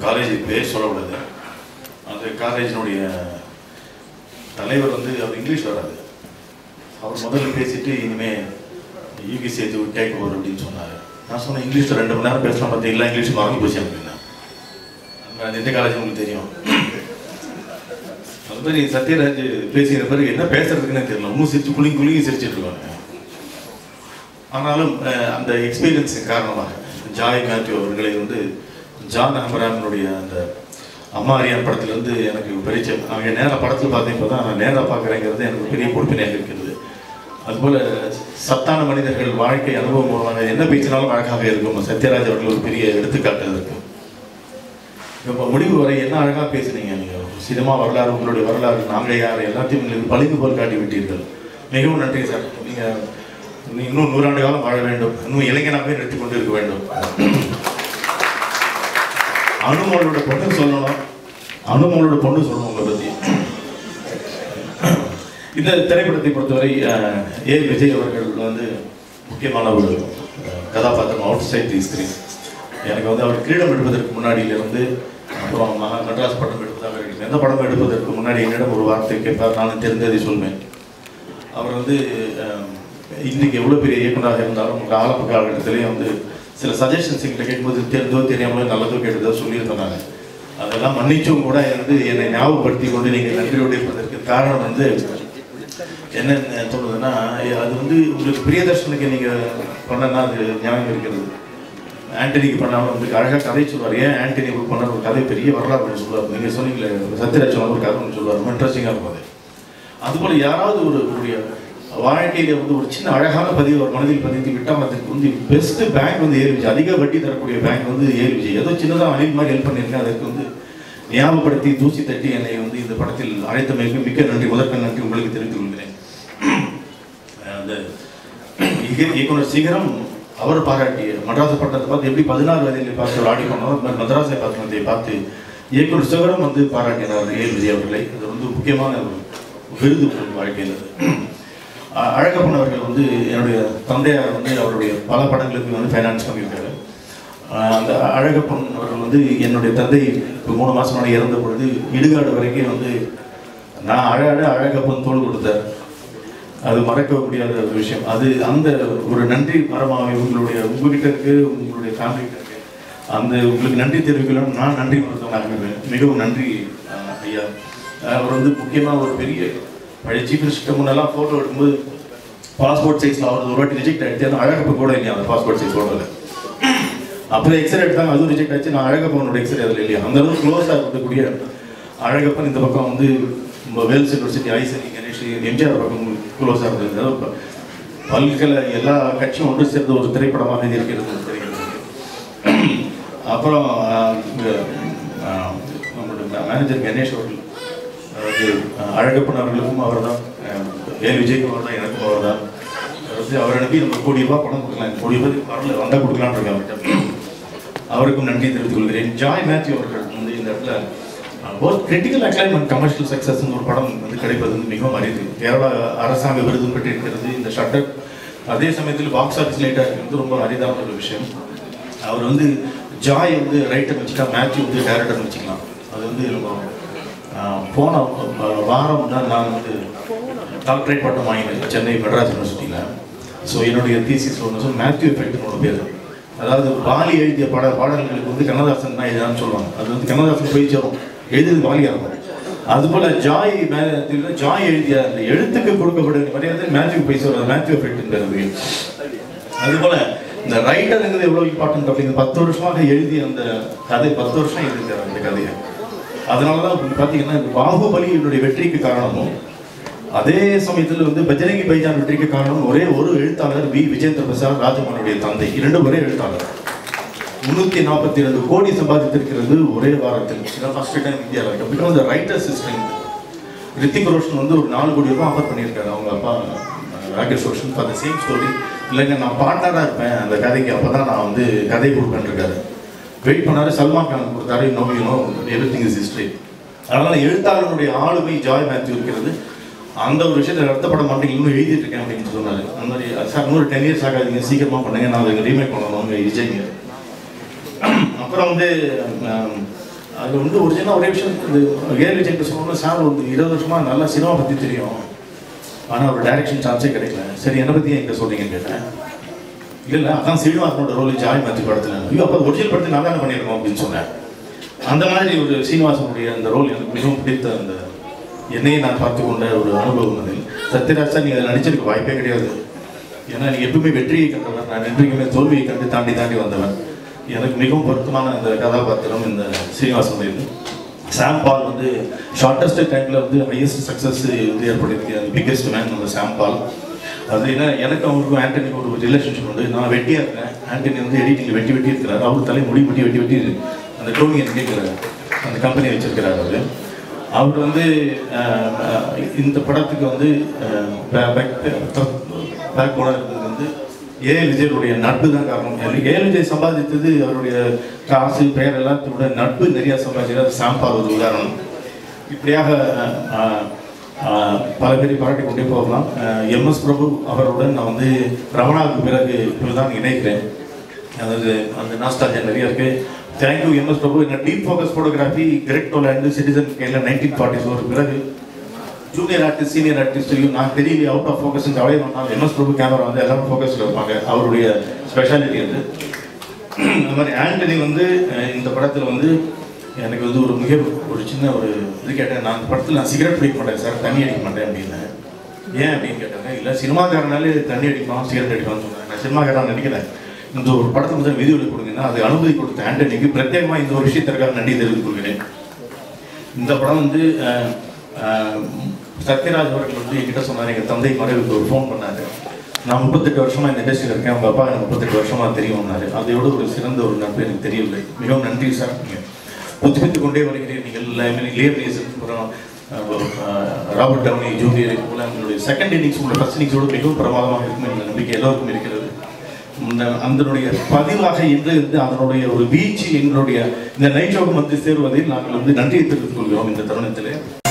college பேர் சொல்லக்கூடாது அந்த காலேஜினுடைய தலைவர் வந்து அவர் இங்கிலீஷ் வராது அவர் முதல்ல பேசிட்டு இனிமே யூகி சேது டேக் ஓவர் அப்படின்னு சொன்னார் நான் சொன்னேன் இங்கிலீஷில் ரெண்டு மணி நேரம் பேசலாம் பார்த்தீங்களா இங்கிலீஷ் மறந்து போச்சு அப்படின்னா அந்த எந்த காலேஜ் உங்களுக்கு தெரியும் அது மாதிரி சத்யராஜ் பேசுகிற பிறகு என்ன பேசுறதுக்குன்னே தெரியல இன்னும் சிரிச்சு குளிங்க குளிங்க சிரிச்சிட்டு இருக்காங்க ஆனாலும் அஹ், அந்த எக்ஸ்பீரியன்ஸின் காரணமாக ஜாய் மேத்யூ அவர்களை வந்து ஜான் அஹமராமனுடைய அந்த அம்மா அரியான் படத்துலேருந்து எனக்கு பரிச்சயம் அவங்க நேராக படத்தில் பார்த்தீங்க தான் நான் நேராக பார்க்குறேங்கிறது எனக்கு பெரிய பொறுப்பினையாக இருக்கிறது அதுபோல் சத்தான மனிதர்கள் வாழ்க்கை அனுபவம் மூலமாக என்ன பேசினாலும் அழகாக இருக்கும் சத்யராஜ் அவர்கள் ஒரு பெரிய எடுத்துக்காட்டு அதற்கு இப்போ முடிவு வரை என்ன அழகாக பேசுனீங்க நீங்கள் சினிமா வரலாறு உங்களுடைய வரலாறு நாங்கள் யார் எல்லாத்தையும் எங்களுக்கு பளிங்கு போல் காட்டி விட்டீர்கள் மிகவும் நன்றி சார் நீங்கள் இன்னும் நூறாண்டு காலம் வாழ வேண்டும் இன்னும் இளைஞனாகவே நிறுத்திக் கொண்டு இருக்க வேண்டும் அனுமோளோட பொண்ணு சொல்லணும் அனுமோளோட பொண்ணு சொல்லணும் உங்களை பற்றி இந்த திரைப்படத்தை பொறுத்தவரை அஹ், ஏ விஜய் அவர்கள் வந்து முக்கியமான ஒரு அஹ், கதாபாத்திரம் அவுட் சைட் தி ஸ்கிரீன் எனக்கு வந்து அவர் கிரீடம் எடுப்பதற்கு முன்னாடியிலிருந்து அப்புறம் மகா மெட்ராஸ் படம் எடுப்பதாக இருக்கட்டும் எந்த படம் எடுப்பதற்கு முன்னாடி என்னிடம் ஒரு வார்த்தை கேட்பார் நானும் தெரிந்ததை சொல்வேன் அவர் வந்து அஹ், இன்னைக்கு எவ்வளோ பெரிய இயக்குனராக இருந்தாலும் உங்கள் ஆரம்ப காலகட்டத்திலேயே வந்து சில சஜஷன்ஸ் எங்கிட்ட கேட்கும்போது தெரிந்தோ தெரியாமலோ நல்லதோ கேட்டதோ சொல்லியிருந்தாங்க அதெல்லாம் மன்னிச்சும் கூட வந்து என்னை ஞாபகப்படுத்தி கொண்டு நீங்கள் நன்றியோடு இருப்பதற்கு காரணம் வந்து என்ன தோணுதுன்னா அது வந்து உங்களுக்கு பிரியதர்ஷனுக்கு நீங்கள் பண்ணனா அது ஞாபகம் இருக்கிறது ஆண்டனிக்கு பண்ணாமல் உங்களுக்கு அழகாக கதை சொல்லுவார் ஏன் ஆண்டனி புக் பண்ண ஒரு கதை பெரிய வரலாறு ஒன்று சொல்லுவார் நீங்கள் சொன்னீங்களே சத்யராஜ் சொன்ன ஒரு கதை ஒன்று சொல்லுவார் ரொம்ப இன்ட்ரெஸ்டிங்காக இருக்கும் அது அதுபோல் யாராவது ஒரு உங்களுடைய வாழ்க்கையில வந்து ஒரு சின்ன அழகான பதிவு ஒரு மனதில் பதிந்து விட்டால் அதுக்கு வந்து பெஸ்ட் பேங்க் வந்து ஏறி விஜய் அதிக வட்டி தரக்கூடிய பேங்க் வந்து ஏறி விஜய் ஏதோ சின்னதாக அணில் மாதிரி ஹெல்ப் பண்ணியிருக்கேன் அதற்கு வந்து ஞாபகப்படுத்தி தூசி தட்டி என்னை வந்து இந்த படத்தில் அழைத்தமைக்கு மிக்க நன்றி முதற்க நன்றி உங்களுக்கு தெரிவித்துக் கொள்கிறேன் அந்த இக- இயக்குனர் சிகரம் அவர் பாராட்டிய மദ്രാസ് பட்டத்தை பார்த்து எப்படி பதினாறு வயதில் பார்த்து ஒரு ஆடி பண்ணோம் அது மாதிரி மദ്രാஸை பட்டணத்தை பார்த்து இயக்குனர் சிகரம் வந்து பாராட்டினார் ஏ விஜய் அவர்களை அது வந்து முக்கியமான ஒரு விருது உங்கள் வாழ்க்கையில் அ- அழகப்பன் அவர்கள் வந்து என்னுடைய தந்தையார் வந்து அவருடைய பல படங்களுக்கு வந்து ஃபைனான்ஸ் பண்ணியிருக்காரு அஹ் அந்த அழகப்பன் அவர்கள் வந்து என்னுடைய தந்தை இப்போ மூணு மாதம் முன்னாடி இறந்த பொழுது இடுகாடு வரைக்கும் வந்து நான் அழ அழ அழகப்பன் தோள் கொடுத்தார் அது மறக்க முடியாத ஒரு விஷயம் அது அந்த ஒரு நன்றி மரமாக உங்களுடைய உங்ககிட்ட இருக்கு உங்களுடைய ஃபேமிலி இருக்கு அந்த உங்களுக்கு நன்றி தெரிவிக்கலாம் நான் நன்றி மருத்துவனாக மிகவும் நன்றி அஹ், ஐயா அஹ், அவர் வந்து முக்கியமாக ஒரு பெரிய பழைய சீஃப் மினிஸ்டர் முன்னெல்லாம் ஃபோட்டோ எடுக்கும்போது பாஸ்போர்ட் சைஸில் அவர் ஒரு வாட்டி ரிஜெக்ட் ஆகிடுச்சு ஆனால் அழகப்ப கூட இல்லையா அந்த பாஸ்போர்ட் சைஸ் ஃபோட்டோவில் அப்புறம் எக்ஸ்ரே எடுத்தாங்க அதுவும் ரிஜெக்ட் ஆச்சு நான் அழகப்பனோட எக்ஸ்ரே அதில் இல்லையா அந்த அளவுக்கு க்ளோஸாக இருக்கக்கூடிய அழகப்பன் இந்த பக்கம் வந்து நம்ம வேல்ஸ் யூனிவர்சிட்டி ஐசனி கணேஷ் எம்ஜிஆர் பக்கம் க்ளோஸாக இருந்தது அதாவது ப- பல்கலை எல்லா கட்சியும் ஒன்று சேர்ந்த ஒரு திரைப்படமாக இது இருக்கிறது தெரிகிறது அப்புறம் ஆஹ், இங்க, ஆஹ், நம்மளுடைய மேனேஜர் கணேஷ் அவர்கள் அதாவது ஆஹ், அழகப்பன் அவர்களுக்கும் அவர் தான் ஏ விஜய்க்கும் அவர் தான் எனக்கும் அவர் தான் வந்து அவர் அனுப்பி நம்ம கோடி ரூபாய் பணம் கொடுக்கலாம் கோடி ரூபாய் வரல வந்தால் கொடுக்கலாம்னு இருக்கேன் அவர்கிட்ட அவருக்கும் நன்றி தெரிவித்துக் கொள்கிறேன் ஜாய் மேத்யூ அவர்கள் வந்து இந்த இடத்துல both critical acclaim and commercial success ஒரு படம் வந்து கிடைப்பது வந்து மிகவும் அரிது கேரளா அரசாங்க விருது பெற்றிருக்கிறது இந்த ஷட்டர் அதே சமயத்தில் பாக்ஸ் ஆஃபீஸ் லேட்டாக இருக்கிறது ரொம்ப அரிதான ஒரு விஷயம் அவர் வந்து ஜாய் வந்து ரைட்டர் வச்சுக்கலாம் மேத்யூ வந்து டேரக்டர் வச்சுக்கலாம் அது வந்து ரொம்ப ஆஹ், போன ஆஹ், வாரம் தான் நான் வந்து டாக்டரேட் பட்டம் வாங்கினேன் சென்னை மெட்ராஸ் யூனிவர்சிட்டியில் ஸோ என்னுடைய தீசிஸ் ஒன்று சொல்லி மேத்யூ எஃபெக்ட்னோட பேர் அதாவது பாலி எழுதிய பாட பாடல்களுக்கு வந்து கண்ணதாசன் தான் எழுதான்னு சொல்லுவாங்க அது வந்து கண்ணதாசன் போய் சேரும் எழுதியது பாலியாக இருக்கும் அதுபோல ஜாய் மே- ஜாய் எழுதிய அந்த எழுத்துக்கு கொடுக்கப்படுகிற மரியாதை மேத்யூ போய் சொல்றது மேத்யூ எஃபெக்ட்ங்கிறது அதுபோல இந்த ரைட்டருங்கிறது எவ்வளவு இம்பார்ட்டன்ட் அப்படிங்கிறது பத்து வருஷமாக எழுதிய அந்த கதை பத்து வருஷம் எழுதியிருக்காரு அந்த கதையை அதனால தான் இப்ப பார்த்தீங்கன்னா இந்த பாகுபலி என்னுடைய வெற்றிக்கு காரணமும் அதே சமயத்தில் வந்து பஜரங்கி பைஜான் வெற்றிக்கு காரணம் ஒரே ஒரு எழுத்தாளர் வி விஜேந்திர பிரசாத் ராஜமனுடைய தந்தை இரண்டு ஒரே எழுத்தாளர் முன்னூத்தி நாற்பத்தி ரெண்டு கோடி சம்பாதித்திருக்கிறது ஒரே வாரத்தில் இதான் ஃபர்ஸ்ட் டைம் இந்தியாவில் பிகாஸ் அந்த ரைட்டர் சிஸ்டம் ரித்திக் ரோஷன் வந்து ஒரு நாலு கோடி ரூபாய் ஆஃபர் பண்ணியிருக்காரு அவங்க அப்பா ah, Rakesh Roshan for the same story இல்லைங்க நான் பார்ட்னராக இருப்பேன் அந்த கதைக்கு அப்போ தான் நான் வந்து கதை கொடுப்பேன் இருக்காரு வெயிட் பண்ணாரு சல்மான் கான் கொடுத்தாரு no you know everything is history அதனால எழுத்தாளனுடைய ஆளுமை ஜாய் மேத்யூ இருக்கிறது அந்த ஒரு விஷயத்தை நடத்தப்பட மாட்டேங்க இன்னும் எழுதிட்டு இருக்கேன் அப்படின்னு சொன்னாரு அந்த மாதிரி சார் இன்னொரு டென் இயர்ஸ் ஆகாதீங்க சீக்கிரமா பண்ணுங்க நான் அதை ரீமேக் பண்ணணும் உங்க விஜய்ங்க அப்புறம் வந்து ஆம், அது வந்து ஒரிஜினலாக ஒரே விஷயம் இந்த ஏழு விஜய்க்கு சொல்லணும்னு சார் வந்து இருபது வருஷமா நல்லா சினிமா பற்றி தெரியும் ஆனால் ஒரு டைரக்ஷன் சான்ஸே கிடைக்கல சரி என்னை பற்றி என்கிட்ட சொல்றீங்கன்னு கேட்டேன் இல்லை இல்லை அதான் சீனிவாசனோட ரோல் ஜாய் மாத்தி படத்தில் ஐயோ அப்போ ஒரிஜினல் படத்தில் நான் தானே பண்ணியிருக்கோம் அப்படின்னு சொன்னேன் அந்த மாதிரி ஒரு சீனிவாசனுடைய அந்த ரோல் எனக்கு மிகவும் பிடித்த அந்த என்னையை நான் பார்த்து கொண்ட ஒரு அனுபவம் அது சத்யராஜ் சார் நீங்கள் நடிச்சிருக்க வாய்ப்பே கிடையாது ஏன்னா நீ எப்பவுமே வெற்றியை கண்டவன் நான் என்றைக்குமே தோல்வியை கண்டு தாண்டி தாண்டி வந்தவன் எனக்கு மிகவும் பொருத்தமான அந்த கதாபாத்திரம் இந்த சீனிவாசன் இருந்து சாம் பால் வந்து ஷார்ட்டஸ்ட் டைமில் வந்து ஹையஸ்ட் சக்ஸஸ் வந்து ஏற்படுத்திய அந்த பிக்கெஸ்ட் மேன் அந்த சாம் பால் அது என்ன எனக்கு அவருக்கும் ஆண்டனிக்கும் ஒரு ரிலேஷன்ஷிப் உண்டு நான் வெட்டியாக இருக்கேன் ஆண்டனி வந்து எடிட்டிங்கில் வெட்டி வெட்டி இருக்கிறார் அவர் தலை முடி முடி வெட்டி வெட்டி அந்த டோனி கேட்குற அந்த கம்பெனி வச்சிருக்கிறார் அவர் அவர் வந்து அஹ், அஹ், இந்த படத்துக்கு வந்து பேக் போன இருந்தது வந்து ஏ விஜயனுடைய நட்பு தான் காரணம் ஏ விஜய் சம்பாதித்தது அவருடைய காசு பெயர் எல்லாத்தோட நட்பு நிறைய சம்பாதிக்கிறது சாம்பார் ஒரு உதாரணம் இப்படியாக அஹ், அஹ், பல பேரை பாராட்டி கொண்டே போகலாம் எம்எஸ் பிரபு அவருடன் நான் வந்து ரமணாவுக்கு பிறகு இப்போதான் இணைக்கிறேன் அதாவது அந்த நாஸ்டாலஜியா நிறைய இருக்கு தேங்க்யூ எம்எஸ் பிரபு என்ன deep focus photography Gregg Toland citizen கையில் நைன்டீன் ஃபார்ட்டி ஃபோர் பிறகு ஜூனியர் ஆர்டிஸ்ட் சீனியர் ஆர்டிஸ்டையும் நான் தெரியல அவுட் ஆஃப் ஃபோக்கஸ் அவளே பண்ணால் எம்எஸ் பிரபு கேமரா வந்து எல்லாரும் ஃபோக்கஸில் இருப்பாங்க அவருடைய ஸ்பெஷாலிட்டி அது அந்த மாதிரி ஆண்டனி வந்து அஹ், இந்த படத்தில் வந்து எனக்கு வந்து ஒரு மிக ஒரு சின்ன ஒரு இது கேட்டேன் நான் அந்த படத்தில் நான் சிகரெட் பிடிக்க மாட்டேன் சார் தண்ணி அடிக்க மாட்டேன் அப்படின்னேன் ஏன் அப்படின்னு கேட்டாங்க இல்லை சினிமாக்காரனாலே தண்ணி அடிப்பான் சிகரெட் அடிப்பான்னு சொன்னாங்க நான் சினிமாக்காரன் நினைக்கிறேன் இந்த ஒரு படத்தை வந்து வீடியோவில் கொடுங்கன்னா அது அனுமதி கொடுத்த ஆண்டனிக்கு பிரத்யேகமாக இந்த ஒரு விஷயத்திற்காக நன்றி தெரிவித்துக் கொள்கிறேன் இந்த படம் வந்து அஹ், அஹ், சத்யராஜ் அவர்கள் வந்து என்கிட்ட சொன்னார் எங்கள் தந்தை மறைவுக்கு ஒரு ஃபோன் பண்ணாரு நான் முப்பத்தெட்டு வருஷமா இந்த இண்டஸ்ட்ரியில் இருக்கேன் அவங்க அப்பா எனக்கு முப்பத்தெட்டு வருஷமா தெரியும்னாரு அதையோட ஒரு சிறந்த ஒரு நட்பு எனக்கு தெரியவில்லை மிகவும் நன்றி சார் நீங்கள் புதுப்பித்துக் கொண்டே வருகிறேன் நீங்கள் லியர் நேசன் அப்புறம் அஹ், ராபர்ட் டவுனி ஜூனியர் போல உங்களுடைய செகண்ட் இன்னிங்ஸ் உங்களுடைய ஃபர்ஸ்ட் இன்னிங்ஸோட மிகவும் பிரமாதமாக இருக்கும் என்ற நம்பிக்கை எல்லோருக்கும் இருக்கிறது இந்த- அதனுடைய பதிவாக இன்று இருந்து அதனுடைய ஒரு வீச்சு எங்களுடைய இந்த நைட் ஷோக்கு வந்து சேருவதில் நாங்கள் வந்து நன்றியை தெரிவித்துக் கொள்கிறோம் இந்த தருணத்திலே